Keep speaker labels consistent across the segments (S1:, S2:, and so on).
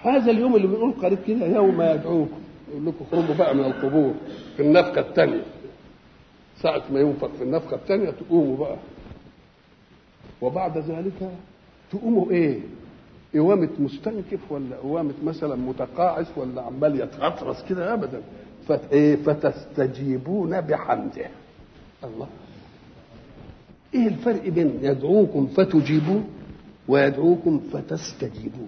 S1: هذا اليوم اللي بنقول قريب كده يوم يدعوكم يقول لكم اخرجوا بقى من القبور في النفخه الثانيه ساعة ما ينفخ في النفخة الثانية تقوموا بقى وبعد ذلك تقوموا ايه؟ قوامة مستنكف ولا قوامة مثلا متقاعس ولا عمال يتغطرس كده ابدا فت- إيه؟ فتستجيبون بحمده الله ايه الفرق بين يدعوكم فتجيبون ويدعوكم فتستجيبون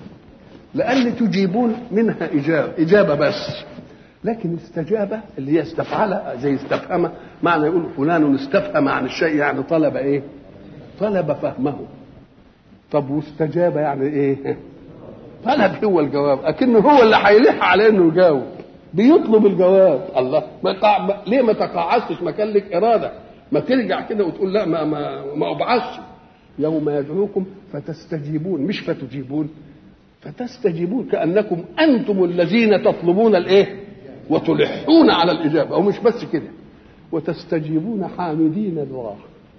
S1: لان تجيبون منها اجابه اجابه بس لكن استجابه اللي هي استفعل زي استفهم معنى يقول فلان استفهم عن الشيء يعني طلب ايه طلب فهمه طب واستجاب يعني ايه طلب هو الجواب اكنه هو اللي هيلح على انه يجاوب بيطلب الجواب الله ما قع... ما... ليه ما تقاعستش ما كان لك اراده ما ترجع كده وتقول لا ما ما ما ابعثش يوم يدعوكم فتستجيبون مش فتجيبون فتستجيبون كانكم انتم الذين تطلبون الايه وتلحون على الاجابه او مش بس كده وتستجيبون حامدين الله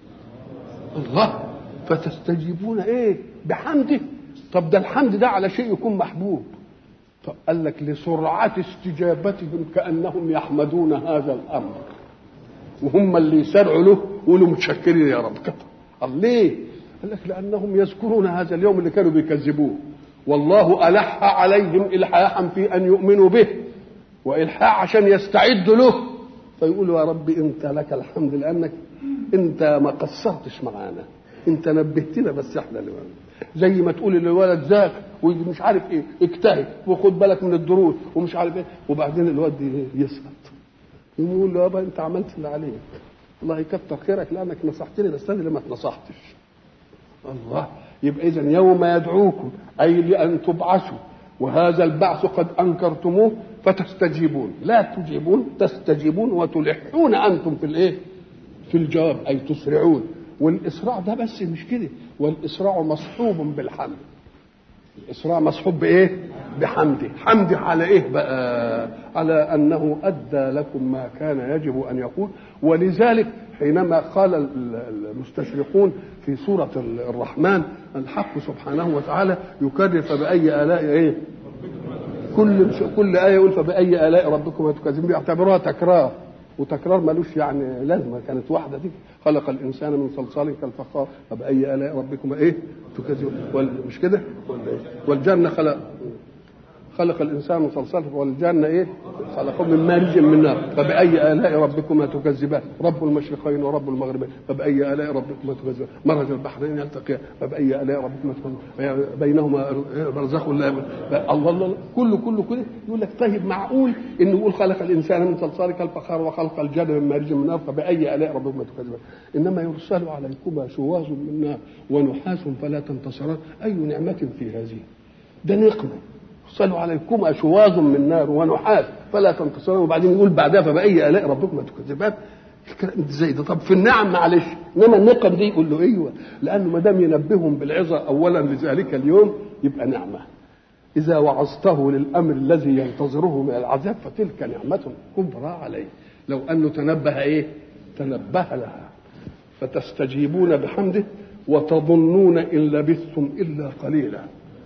S1: الله فتستجيبون ايه بحمده طب ده الحمد ده على شيء يكون محبوب طب قال لك لسرعة استجابتهم كأنهم يحمدون هذا الأمر وهم اللي يسرعوا له يقولوا متشكرين يا رب كده قال ليه؟ قال لك لأنهم يذكرون هذا اليوم اللي كانوا بيكذبوه والله ألح عليهم إلحاحا في أن يؤمنوا به وإلحاح عشان يستعدوا له فيقولوا يا رب أنت لك الحمد لأنك أنت ما قصرتش معانا أنت نبهتنا بس إحنا اللي زي ما تقول للولد ذاكر ومش عارف ايه اجتهد وخد بالك من الدروس ومش عارف ايه وبعدين الواد يسقط يقول له يابا انت عملت اللي عليك الله يكتر خيرك لانك نصحتني بس انا اللي ما اتنصحتش الله يبقى اذا يوم يدعوكم اي لان تبعثوا وهذا البعث قد انكرتموه فتستجيبون لا تجيبون تستجيبون وتلحون انتم في الايه في الجواب اي تسرعون والاسراع ده بس مش كده والاسراع مصحوب بالحمد الاسراع مصحوب بايه بحمده حمده على ايه بقى على انه ادى لكم ما كان يجب ان يقول ولذلك حينما قال المستشرقون في سوره الرحمن الحق سبحانه وتعالى يكرر فباي الاء ايه كل كل ايه يقول فباي الاء ربكم تكذبون بيعتبروها تكرار وتكرار ملوش يعني لازمه كانت واحده دي خلق الانسان من صلصال كالفخار فباي الاء ربكما ايه تكذبون مش كده والجنه خلق خلق الانسان من صلصال والجنه ايه خلقه من مارج من نار فباي الاء ربكما تكذبان رب المشرقين ورب المغربين فباي الاء ربكما تكذبان مرج البحرين يلتقيان فباي الاء ربكما تكذبان بينهما برزخ لا الله الله كله كله كده يقول لك طيب معقول انه يقول خلق الانسان من صلصال كالفخار وخلق الجنه من مارج من نار فباي الاء ربكما تكذبان انما يرسل عليكما شواظ من نار ونحاس فلا تنتصران اي نعمه في هذه ده نقمه يرسل عليكما شواظ من نار ونحاس فلا تنتصرون وبعدين يقول بعدها فبأي آلاء ربكما تكذبان الكلام ازاي ده طب في النعم معلش انما النقم دي يقول له ايوه لانه ما دام ينبههم بالعظه اولا لذلك اليوم يبقى نعمه اذا وعظته للامر الذي ينتظره من العذاب فتلك نعمه كبرى عليه لو انه تنبه ايه تنبه لها فتستجيبون بحمده وتظنون ان لبثتم الا قليلا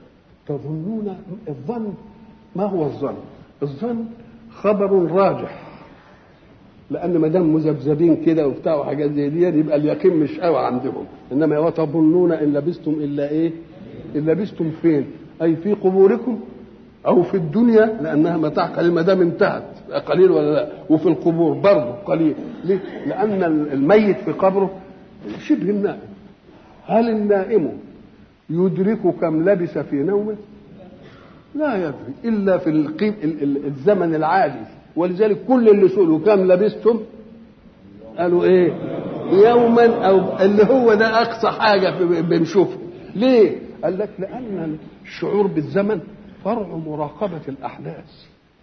S1: تظنون الظن ما هو الظن الظن خبر راجح لان ما دام مذبذبين كده وبتاع وحاجات زي دي يبقى اليقين مش قوي عندهم انما وتظنون ان لبستم الا ايه ان لبستم فين اي في قبوركم او في الدنيا لانها متاع قليل ما دام انتهت قليل ولا لا وفي القبور برضه قليل ليه لان الميت في قبره شبه النائم هل النائم يدرك كم لبس في نومه لا يدري الا في القيم الزمن العادي ولذلك كل اللي سئلوا كم لبستم قالوا ايه يوما او اللي هو ده اقصى حاجه بنشوفه ليه قال لك لان الشعور بالزمن فرع مراقبه الاحداث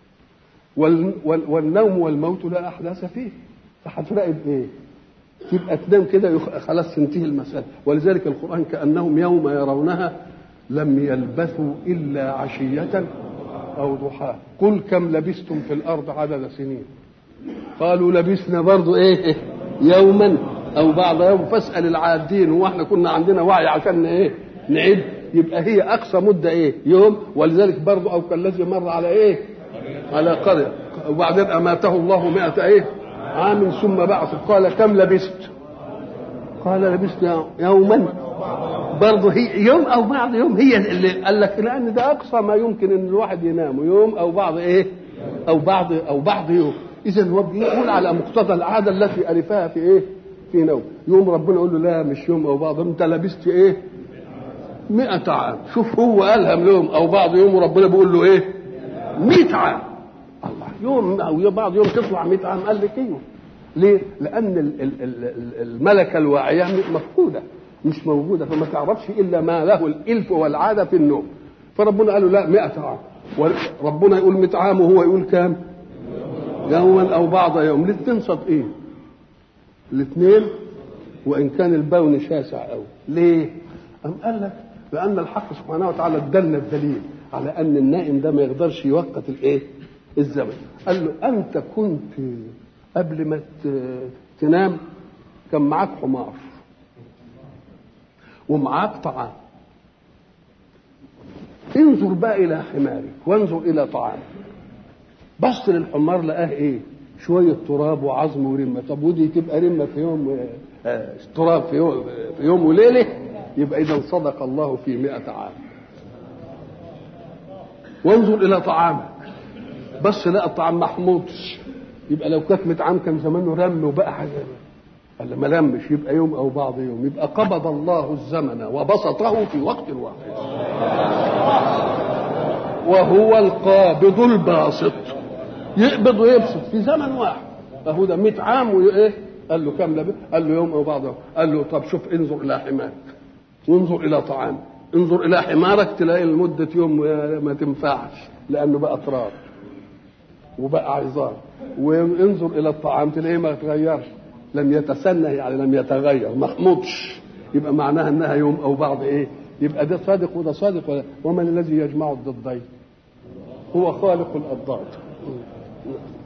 S1: والنوم والموت لا احداث فيه فهتراقب ايه تبقى تنام كده خلاص تنتهي المسألة ولذلك القرآن كأنهم يوم يرونها لم يلبثوا إلا عشية أو ضحاها قل كم لبستم في الأرض عدد سنين قالوا لبسنا برضو إيه يوما أو بعض يوم فاسأل العادين هو احنا كنا عندنا وعي عشان إيه نعد يبقى هي اقصى مده ايه يوم ولذلك برضه او كالذي مر على ايه على قريه وبعدين اماته الله مئة ايه عام ثم بعث قال كم لبست قال لبست يوما برضه هي يوم او بعض يوم هي اللي قال لك لان ده اقصى ما يمكن ان الواحد ينام يوم او بعض ايه او بعض او بعض يوم اذا هو بيقول على مقتضى العاده التي الفها في ايه في نوم يوم ربنا يقول له لا مش يوم او بعض انت لبست ايه مئة عام شوف هو قالها يوم او بعض يوم وربنا بيقول له ايه مئة عام الله يوم او بعض يوم تطلع 100 عام قال لك ايوه ليه؟ لأن ال- ال- ال- الملكة الواعية مفقودة مش موجودة فما تعرفش إلا ما له الإلف والعادة في النوم فربنا قال له لا 100 عام وربنا يقول 100 عام وهو يقول كام؟ يوما أو بعض يوم الاثنين صادقين الاثنين وإن كان البون شاسع أوي ليه؟ أم قال لك لأن الحق سبحانه وتعالى ادلنا الدليل على أن النائم ده ما يقدرش يوقت الإيه؟ الزمن قال له أنت كنت قبل ما ت- تنام كان معاك حمار ومعاك طعام انظر بقى الى حمارك وانظر الى طعامك بص للحمار لقاه ايه شويه تراب وعظم ورمه طب ودي تبقى رمه في يوم آه، تراب في يوم في يوم وليله يبقى اذا صدق الله في مئة عام وانظر الى طعامك بس لقى الطعام محموضش يبقى لو كانت 100 عام كان زمانه رم وبقى حاجه قال ما لمش يبقى يوم او بعض يوم يبقى قبض الله الزمن وبسطه في وقت واحد وهو القابض الباسط يقبض ويبسط في زمن واحد فهو ده 100 عام وايه قال له كم لبث قال له يوم او بعض يوم قال له طب شوف انظر الى حمارك وانظر الى طعامك انظر الى حمارك تلاقي لمده يوم ما تنفعش لانه بقى تراب وبقى عظام وانظر الى الطعام تلاقيه ما تغيرش لم يتسنى يعني لم يتغير ما خمطش يبقى معناها انها يوم او بعض ايه يبقى ده صادق وده صادق ولا ومن الذي يجمع الضدين هو خالق الاضداد